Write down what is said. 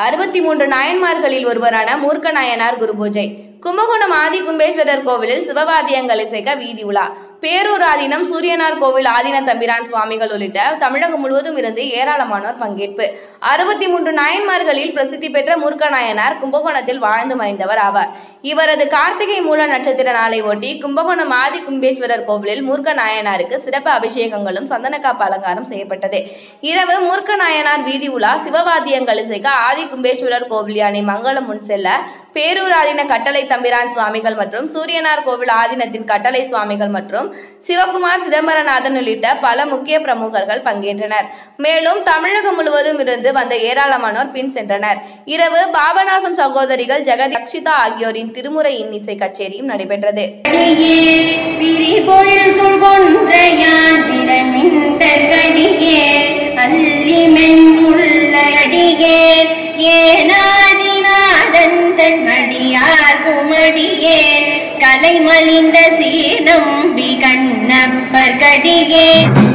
அறுபத்தி மூன்று நாயன்மார்களில் ஒருவரான மூர்க்க நாயனார் குரு பூஜை கும்பகோணம் ஆதி கும்பேஸ்வரர் கோவிலில் சிவவாத்தியங்கள் இசைக்க வீதி உலா பேரூர் ஆதீனம் சூரியனார் கோவில் ஆதீன தம்பிரான் சுவாமிகள் உள்ளிட்ட தமிழகம் முழுவதும் இருந்து ஏராளமானோர் பங்கேற்பு அறுபத்தி மூன்று நாயன்மார்களில் பிரசித்தி பெற்ற மூர்க்க நாயனார் கும்பகோணத்தில் வாழ்ந்து மறைந்தவர் ஆவார் இவரது கார்த்திகை மூல நட்சத்திர நாளை ஒட்டி கும்பகோணம் ஆதி கும்பேஸ்வரர் கோவிலில் மூர்க்க நாயனாருக்கு சிறப்பு அபிஷேகங்களும் சந்தனக்காப்பு அலங்காரம் செய்யப்பட்டது இரவு மூர்க்க நாயனார் வீதி உலா சிவவாத்தியங்கள் இசைக்க ஆதி கும்பேஸ்வரர் கோவில் யானை மங்களம் முன் செல்ல பேரூர் ஆதீன கட்டளை தம்பிரான் சுவாமிகள் மற்றும் சூரியனார் கோவில் ஆதீனத்தின் கட்டளை சுவாமிகள் மற்றும் சிவகுமார் சிதம்பரநாதன் உள்ளிட்ட பல முக்கிய பிரமுகர்கள் பங்கேற்றனர் மேலும் தமிழகம் முழுவதும் இருந்து வந்த ஏராளமானோர் பின் சென்றனர் இரவு பாபநாசம் சகோதரிகள் ஜெகத் அக்ஷிதா ஆகியோரின் திருமுறை இன்னிசை கச்சேரியும் நடைபெற்றது அடியே பிரிபொழில் சொல்கொன்றையான் பிறமிந்த கடியே அல்லிமென் உள்ள அடியே ஏனாதிநாதன் தன் அடியார் குமடியே கலை மலிந்த சீனம்பி கண்ணப்பர் கடியே